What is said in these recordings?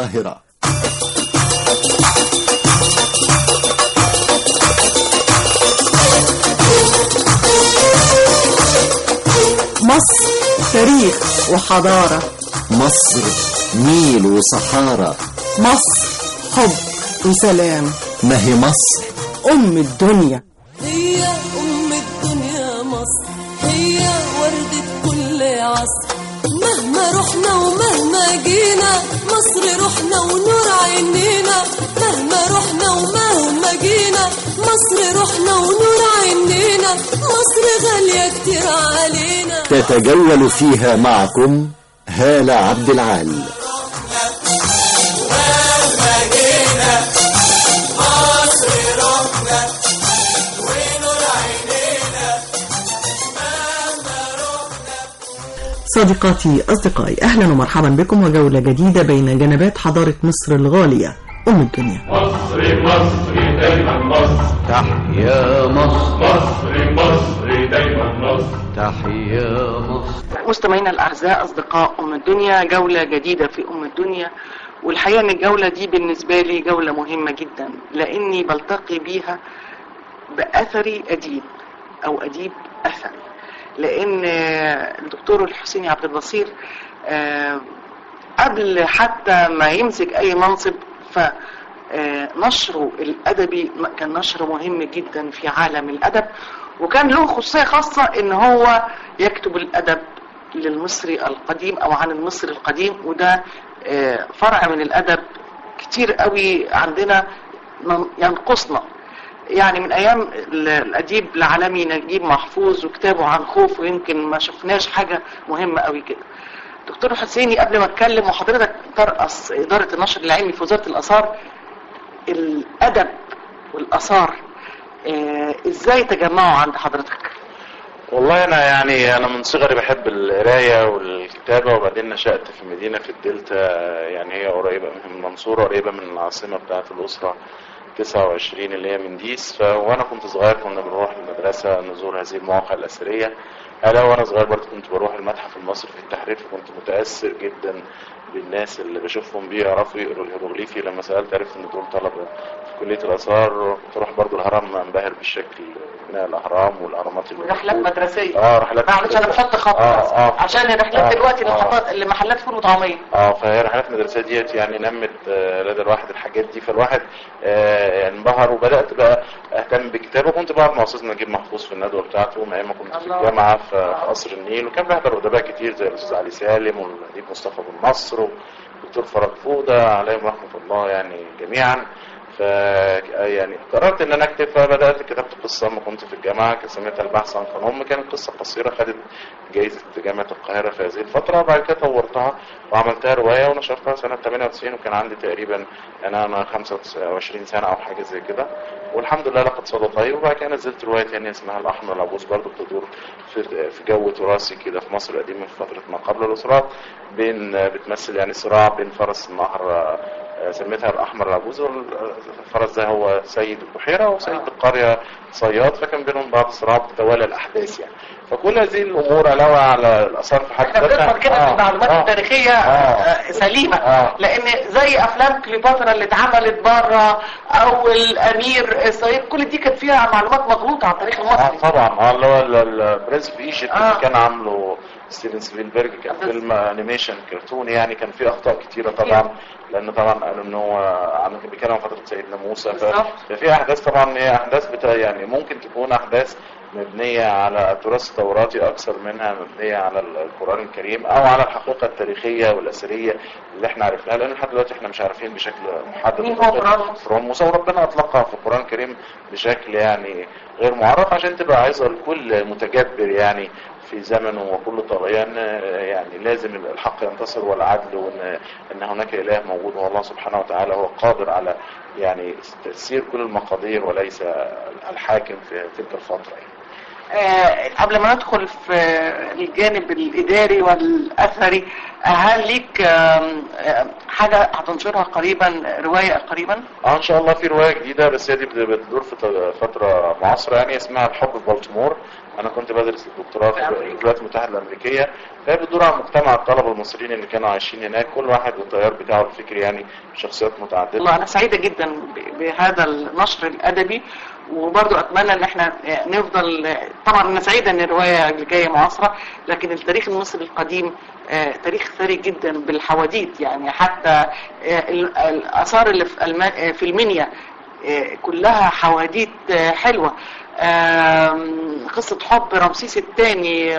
القاهرة مصر تاريخ وحضارة مصر نيل وصحارى مصر حب وسلام ما هي مصر أم الدنيا هي أم الدنيا مصر هي وردة كل عصر مهما رحنا ومهما جينا مصر روحنا ونور عينينا مهما رحنا ومهما جينا مصر روحنا ونور عينينا مصر غالية كتير علينا تتجول فيها معكم هالة عبد العال صديقاتي أصدقائي أهلا ومرحبا بكم وجولة جديدة بين جنبات حضارة مصر الغالية أم الدنيا مصر مصر دايما مصر تحيا مصر مصر مصر دايما مصر تحيا مصر مستمعينا الاعزاء اصدقاء ام الدنيا جوله جديده في ام الدنيا والحقيقه ان الجوله دي بالنسبه لي جوله مهمه جدا لاني بلتقي بيها باثري اديب او اديب اثري لان الدكتور الحسيني عبد البصير آه، قبل حتى ما يمسك اي منصب ف آه، نشره الادبي كان نشر مهم جدا في عالم الادب وكان له خصوصيه خاصه ان هو يكتب الادب للمصري القديم او عن المصري القديم وده آه، فرع من الادب كتير قوي عندنا ن- ينقصنا يعني من ايام ال- الاديب العالمي نجيب محفوظ وكتابه عن خوف ويمكن ما شفناش حاجه مهمه قوي كده دكتور حسيني قبل ما اتكلم وحضرتك ترأس اداره النشر العلمي في وزاره الاثار الادب والاثار آه، ازاي تجمعوا عند حضرتك والله انا يعني انا من صغري بحب القرايه والكتابه وبعدين نشات في مدينه في الدلتا يعني هي قريبه من المنصوره قريبه من العاصمه بتاعه الاسره 29 اللي هي منديس ف... وانا كنت صغير كنا بنروح المدرسه نزور هذه المواقع الاثريه انا وانا صغير برضه كنت بروح المتحف المصري في التحرير فكنت متاثر جدا بالناس اللي بشوفهم بيعرفوا يقروا الهيروغليفي لما سالت عرفت ان دول طلبه في كليه الاثار كنت اروح برضه الهرم انبهر بالشكل بناء الاهرام والاهرامات اللي رحلات موجودة. مدرسيه اه رحلات معلش انا بحط خط اه بس اه عشان الرحلات آه، دلوقتي آه. المحطات اللي محلات فول وطعميه اه فهي الرحلات المدرسيه ديت يعني نمت آه، لدى الواحد الحاجات دي فالواحد آه، انبهر وبدات بقى اهتم بالكتابه وكنت بقعد مع استاذ نجيب محفوظ في الندوه بتاعته من ايام ما كنت في الله. الجامعه في في قصر النيل وكان بيحضر ادباء كتير زي الاستاذ علي سالم والاديب مصطفى بن نصر والدكتور فرج فوده عليهم رحمه الله يعني جميعا ف يعني قررت ان انا اكتب فبدات كتبت قصه لما كنت في الجامعه سميتها البحث عن قانون كانت قصه قصيره خدت جائزه جامعه القاهره في هذه الفتره وبعد كده طورتها وعملتها روايه ونشرتها سنه 98 وكان عندي تقريبا انا انا 25 سنه او حاجه زي كده والحمد لله لقد صدى طيب وبعد كده نزلت روايه ثانيه اسمها الاحمر العبوس برضه بتدور في في جو تراثي كده في مصر القديمه في فتره ما قبل الاسرات بين بتمثل يعني صراع بين فرس النهر آه، سميتها الاحمر العجوز والفرس ده هو سيد البحيره وسيد القريه صياد فكان بينهم بعض صراع بتتوالى الاحداث يعني فكل هذه الامور علاوه على الاثار في حد احنا ذاتها بنفهم كده في آه، المعلومات آه. التاريخيه آه. آه، سليمه آه. لان زي افلام كليوباترا اللي اتعملت بره او الامير الصعيد كل دي كانت فيها معلومات مغلوطه عن التاريخ اه المصري طبعا اه اللي هو البرنس في ايجيبت آه. اللي كان عامله ستيفن سبيلبرج كان بس- فيلم انيميشن كرتون يعني كان فيه اخطاء كتيره طبعا لان طبعا قالوا ان هو عن بيتكلم عن فتره سيدنا موسى ف- بالظبط. ففي احداث طبعا هي احداث بتا يعني ممكن تكون احداث مبنيه على التراث التوراتي اكثر منها مبنيه على ال- القران الكريم او على الحقيقه التاريخيه والاثريه اللي احنا عرفناها لان لحد دلوقتي احنا مش عارفين بشكل محدد مين هو فرعون موسى؟ فرعون موسى وربنا اطلقها في القران الكريم بشكل يعني غير معرف عشان تبقى عايزه لكل متجبر يعني في زمنه وكل طغيان آه، يعني لازم الحق ينتصر والعدل وان ان هناك اله موجود هو الله سبحانه وتعالى هو قادر على يعني تاثير كل المقادير وليس الحاكم في تلك الفتره يعني. آه، قبل ما ندخل في الجانب الإداري والأثري هل ليك آم، آم، حاجة هتنشرها قريبا رواية قريبا؟ اه ان شاء الله في روايه جديده بس هي دي بت- بتدور في ت- فتره معاصره يعني اسمها الحب في بالتيمور انا كنت بدرس الدكتوراه في في أمريكا. الولايات المتحده الامريكيه فهي بتدور عن مجتمع الطلبه المصريين اللي كانوا عايشين هناك كل واحد والتيار بتاعه الفكري يعني شخصيات متعدده والله أنا سعيدة جدا ب- بهذا النشر الأدبي وبرضو أتمنى إن احنا نفضل طبعا أنا سعيدة إن الرواية اللي جاية معاصرة لكن التاريخ المصري القديم آه، تاريخ ثري جدا بالحواديت يعني حتى آه، ال- الآثار اللي في ألما- آه، في المنيا آه، كلها حواديت آه، حلوة آم، قصة حب رمسيس الثاني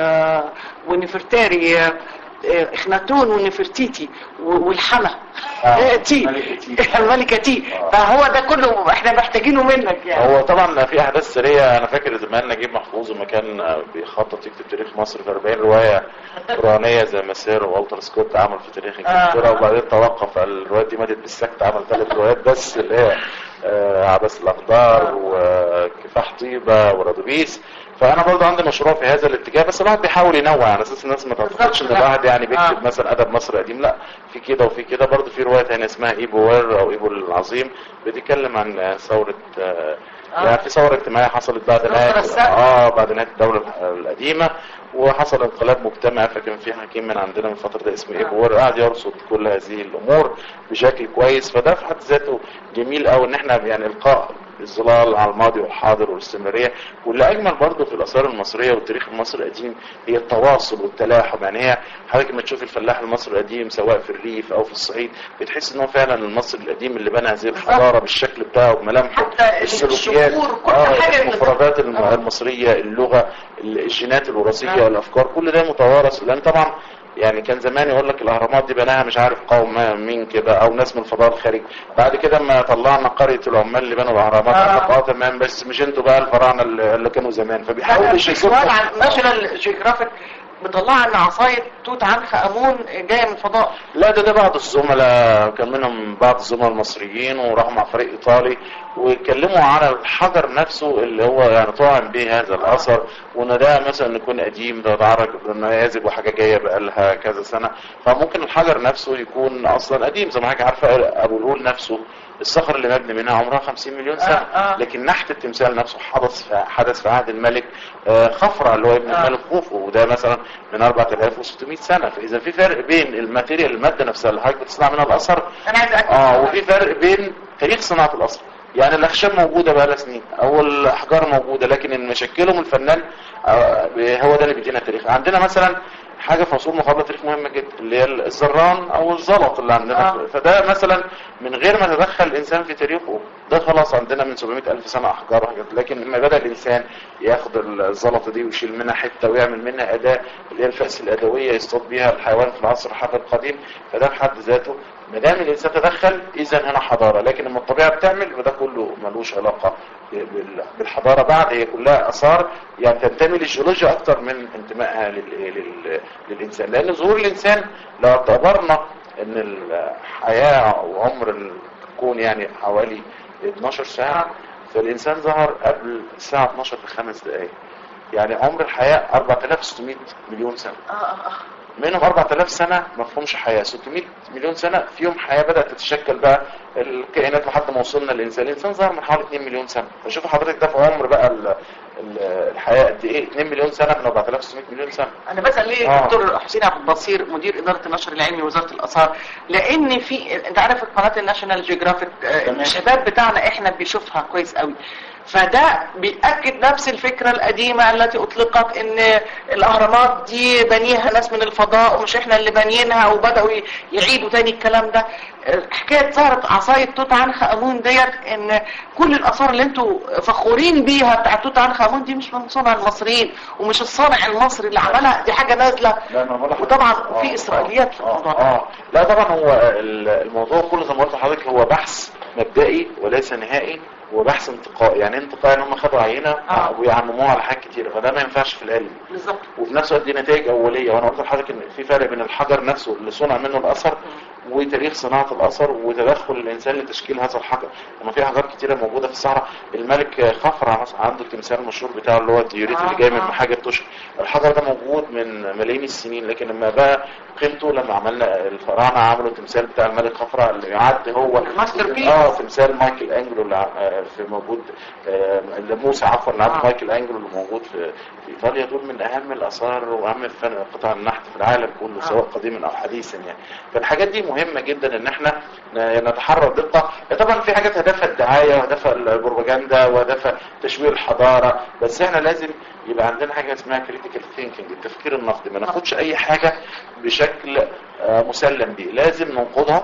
ونفرتاري آه، آه، اخناتون ونفرتيتي و- والحما آه، آه، تي ملكة تي. الملكة تي آه. فهو ده كله احنا محتاجينه منك يعني هو طبعا في احداث سريه انا فاكر زمان نجيب محفوظ لما كان بيخطط يكتب تاريخ مصر في 40 روايه قرانيه زي مسير والتر سكوت عمل في تاريخ انجلترا آه. وبعدين توقف الروايات دي ماتت بالسكت عمل ثلاث روايات بس اللي هي آه، عباس الاقدار وكفاح طيبه ورادوبيس فانا برضه عندي مشروع في هذا الاتجاه بس الواحد بيحاول ينوع على اساس الناس ما تعتقدش ان بالظبط. الواحد يعني بيكتب آه. مثلا ادب مصري قديم لا في كده وفي كده برضه في روايه ثانيه اسمها ايبو وير او ايبو العظيم بتتكلم عن آه، ثوره آه، آه. يعني في ثوره اجتماعيه حصلت بعد ثورة نهايه السبت. اه بعد نهايه الدوله القديمه وحصل انقلاب مجتمعي فكان في حكيم من عندنا من فتره ده اسمه ايبو وير قاعد يرصد كل هذه الامور بشكل كويس فده في حد ذاته جميل قوي ان احنا يعني القاء الظلال على الماضي والحاضر والاستمراريه واللي اجمل برضه في الاثار المصريه والتاريخ المصري القديم هي التواصل والتلاحم يعني هي حضرتك لما تشوف الفلاح المصري القديم سواء في الريف او في الصعيد بتحس ان هو فعلا المصري القديم اللي بنى هذه الحضاره بالشكل بتاعه بملامحه حتى السلوكيات الشهور، كل آه، حاجة المفردات الم- آه. المصريه اللغه الجينات الوراثيه آه. الافكار كل ده متوارث لان طبعا يعني كان زمان يقول لك الاهرامات دي بناها مش عارف قوم ما- مين كده او ناس من الفضاء الخارجي بعد كده اما طلعنا قريه العمال اللي بنوا الاهرامات آه. قال لك اه تمام بس مش انتوا بقى الفراعنه اللي اللي كانوا زمان فبيحاولوا سؤال يشككوا عن ناشونال جيوغرافيك مطلعه ان عصايه توت عنخ امون جايه من الفضاء لا ده ده بعض الزملاء كان منهم بعض الزملاء المصريين وراحوا مع فريق ايطالي واتكلموا على الحجر نفسه اللي هو يعني طاعم به هذا الاثر وان ده مثلا يكون قديم ده اتعرج بالنيازك وحاجه جايه بقالها كذا سنه فممكن الحجر نفسه يكون اصلا قديم زي ما حضرتك عارفه ابو الهول نفسه الصخر اللي مبني منها عمرها 50 مليون سنه آه، آه. لكن نحت التمثال نفسه حدث في حدث في عهد الملك آه، خفرع اللي هو ابن آه. الملك خوفو وده مثلا من 4600 سنه فاذا في فرق بين الماتيريال الماده نفسها اللي حضرتك بتصنع منها الاثر انا عايز اكد اه وفي فرق بين تاريخ صناعه الاثر يعني الاخشاب موجوده بقى سنين او الاحجار موجوده لكن ان مشكلهم الفنان آه، هو ده اللي بيدينا تاريخ عندنا مثلا حاجه في عصور مقابله تاريخ مهمه جدا اللي هي الزران او الزلط اللي عندنا آه. فده مثلا من غير ما تدخل الانسان في تاريخه ده خلاص عندنا من 700 الف سنه احجار وحاجات لكن لما بدا الانسان ياخد الزلطه دي ويشيل منها حته ويعمل منها اداه اللي هي الفأس الادويه يصطاد بيها الحيوان في العصر الحجري القديم فده في حد ذاته ما دام الانسان تدخل اذا هنا حضاره لكن لما الطبيعه بتعمل فده كله ملوش علاقه بال- بالحضاره بعد هي كلها اثار يعني تنتمي للجيولوجيا اكتر من انتمائها لل... لل... للانسان لان ظهور الانسان لو اعتبرنا ان الحياه وعمر الكون يعني حوالي 12 ساعه فالانسان ظهر قبل الساعه 12 بخمس دقائق يعني عمر الحياه 4600 مليون سنه آه، آه، آه. منهم 4000 سنة ما فيهمش حياة 600 مليون سنة فيهم حياة بدأت تتشكل بقى الكائنات لحد ما وصلنا للإنسان الإنسان ظهر من حوالي 2 مليون سنة فشوف حضرتك ده في عمر بقى ال- ال- الحياة قد إيه 2 مليون سنة من 4600 مليون سنة انا بسال ليه آه. دكتور حسين عبد البصير مدير اداره النشر العلمي وزاره الاثار لان في انت عارف قناه الناشونال جيوغرافيك آه، تمام. الشباب بتاعنا احنا بيشوفها كويس قوي فده بيأكد نفس الفكرة القديمة التي أطلقت إن الأهرامات دي بنيها ناس من الفضاء ومش إحنا اللي بانيينها وبدأوا ي- يعيدوا تاني الكلام ده حكاية ظهرت عصاية توت عنخ آمون ديت إن كل الآثار اللي أنتوا فخورين بيها بتاعت توت عنخ آمون دي مش من صنع المصريين ومش الصانع المصري اللي عملها دي حاجة نازلة لا انا بقول لحضرتك- وطبعا آه، في إسرائيليات في آه، الموضوع ده اه لا طبعا هو ال- الموضوع كله زي ما قلت لحضرتك هو بحث مبدئي وليس نهائي وبحث انتقائي يعني إيه انتقائي ان هم خدوا عينه آه. ويعمموها على حاجات كتيره فده ما ينفعش في العلم بالظبط وفي نفس الوقت دي نتائج اوليه وانا قلت لحضرتك ان في فرق بين الحجر نفسه اللي صنع منه الاثر وتاريخ صناعه الاثر وتدخل الانسان لتشكيل هذا الحجر لما في حجار كتيره موجوده في الصحراء الملك خفرع مثلا عنده التمثال المشهور بتاعه اللي هو الديوريت اللي جاي من آه. حاجه تشر الحجر ده موجود من ملايين السنين لكن لما بقى قيمته لما عملنا الفراعنه عملوا التمثال بتاع الملك خفرع اللي يعد هو الماستر بيس. اه تمثال مايكل انجلو اللي ع- آه، في موجود آه، اللي موسى عفوا اللي عند آه. مايكل انجلو اللي موجود في في ايطاليا دول من اهم الاثار واهم فن قطع النحت في العالم كله سواء قديما او حديثا يعني فالحاجات دي مهمه جدا ان احنا ن- نتحرى دقه طبعا في حاجات هدفها الدعايه وهدفها البروباجندا وهدفها تشويه الحضاره بس احنا لازم يبقى عندنا حاجه اسمها كريتيكال ثينكينج التفكير النقدي ما ناخدش اي حاجه بشكل آه، مسلم بيه لازم ننقدها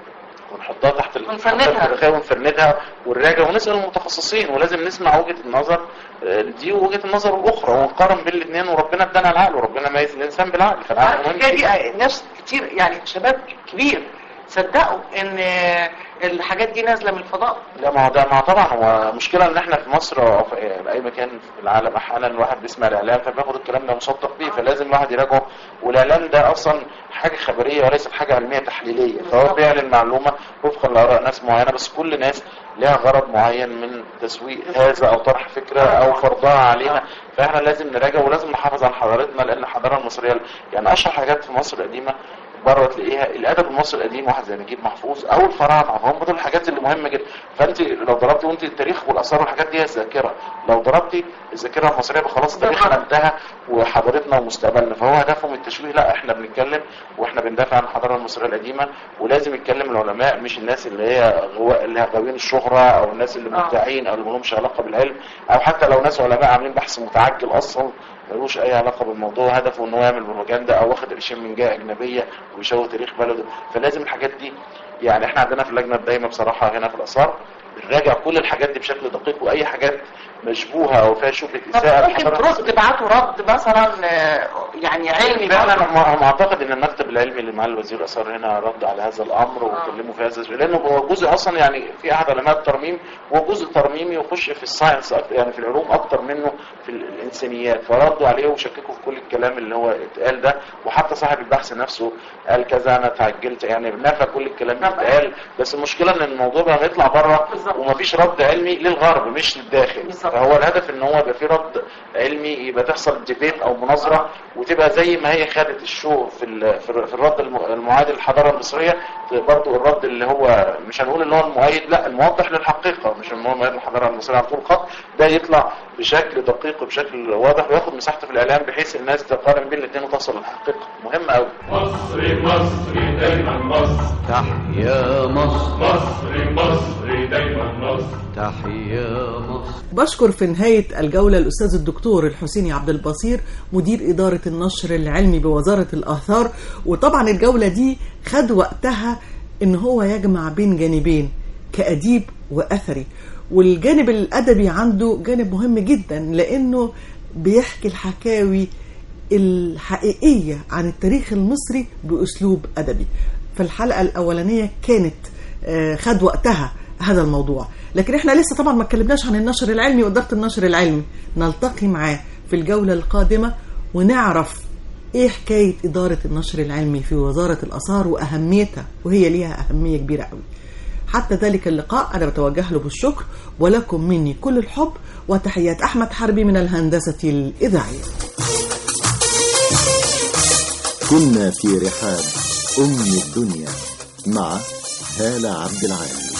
ونحطها تحت ال- ونفندها. تحت الرخاء ونفندها ونراجع ونسال المتخصصين ولازم نسمع وجهه النظر آه، دي ووجهه النظر الاخرى ونقارن بين الاثنين وربنا ادانا العقل وربنا ميز الانسان بالعقل فالعقل مهم الحكايه جداً. دي ناس كتير يعني شباب كبير صدقوا ان الحاجات دي نازله من الفضاء لا ما هو ده ما هو طبعا هو مشكلة ان احنا في مصر او في يعني اي مكان في العالم احيانا الواحد بيسمع الاعلام فبياخد الكلام ده مصدق بيه فلازم الواحد يراجعه والاعلام ده اصلا حاجة خبرية وليست حاجة علمية تحليلية فهو بيعلن معلومة وفقا لاراء ناس معينة بس كل ناس لها غرض معين من تسويق هذا او طرح فكرة او فرضها علينا فاحنا لازم نراجع ولازم نحافظ على حضارتنا لان الحضارة المصرية يعني اشهر حاجات في مصر القديمة بره تلاقيها الادب المصري القديم واحد زي نجيب محفوظ او الفراعنه هم دول الحاجات اللي مهمه جدا فانت لو ضربتي وانت التاريخ والاثار والحاجات دي هي الذاكره لو ضربتي الذاكره المصريه يبقى خلاص تاريخنا انتهى وحضارتنا ومستقبلنا فهو هدفهم التشويه لا احنا بنتكلم واحنا بندافع عن الحضاره المصريه القديمه ولازم يتكلم العلماء مش الناس اللي هي غواء اللي غاويين الشهره او الناس اللي آه. مبدعين او اللي مالهمش علاقه بالعلم او حتى لو ناس علماء عاملين بحث متعجل اصلا ملوش اي علاقه بالموضوع هدفه ان هو يعمل بروباجندا او واخد قرشين من جهه اجنبيه ويشوه تاريخ بلده فلازم الحاجات دي يعني احنا عندنا في اللجنه الدايمه بصراحه هنا في الاثار بنراجع كل الحاجات دي بشكل دقيق واي حاجات مشبوهه او فيها شبهه اساءه طب ممكن للحضارة ترد تبعتوا رد مثلا آه، يعني علمي فعلا برضه. هم هم اعتقد ان المكتب العلمي اللي مع الوزير الاثار هنا رد على هذا الامر وكلموا في هذا الشيء لانه هو جزء اصلا يعني في احد علماء الترميم هو جزء ترميمي يخش في الساينس أكتر يعني في العلوم اكتر منه في ال- الانسانيات فردوا عليه وشككوا في كل الكلام اللي هو اتقال ده وحتى صاحب البحث نفسه قال كذا انا تعجلت يعني نفى كل الكلام اللي اتقال بس المشكله ان الموضوع بقى يطلع بره بالظبط. ومفيش رد علمي للغرب مش للداخل بالظبط. فهو الهدف ان هو يبقى في رد علمي يبقى تحصل ديبيت او مناظره وتبقى زي ما هي خدت الشو في ال- في الر- في الرد الم- المعادي للحضاره المصريه برضه الرد اللي هو مش هنقول ان هو المؤيد لا الموضح للحقيقه مش ان هو المؤيد للحضاره المصريه على طول خط ده يطلع بشكل دقيق وبشكل واضح وياخد مساحته في الاعلام بحيث الناس تقارن بين الاثنين وتصل للحقيقه مهم قوي مصر مصر دايما مصر تحيا مصر مصر مصر دايما مصر تحيا مصر بشكر في نهاية الجولة الأستاذ الدكتور الحسيني عبد البصير مدير إدارة النشر العلمي بوزارة الآثار وطبعا الجولة دي خد وقتها إن هو يجمع بين جانبين كأديب وأثري والجانب الأدبي عنده جانب مهم جدا لأنه بيحكي الحكاوي الحقيقية عن التاريخ المصري بأسلوب أدبي فالحلقة الأولانية كانت آه، خد وقتها هذا الموضوع لكن احنا لسه طبعا ما اتكلمناش عن النشر العلمي وإدارة النشر العلمي نلتقي معاه في الجولة القادمة ونعرف ايه حكاية إدارة النشر العلمي في وزارة الآثار وأهميتها وهي ليها أهمية كبيرة قوي حتى ذلك اللقاء أنا بتوجه له بالشكر ولكم مني كل الحب وتحيات أحمد حربي من الهندسة الإذاعية كنا في رحاب أم الدنيا مع هالة عبد العال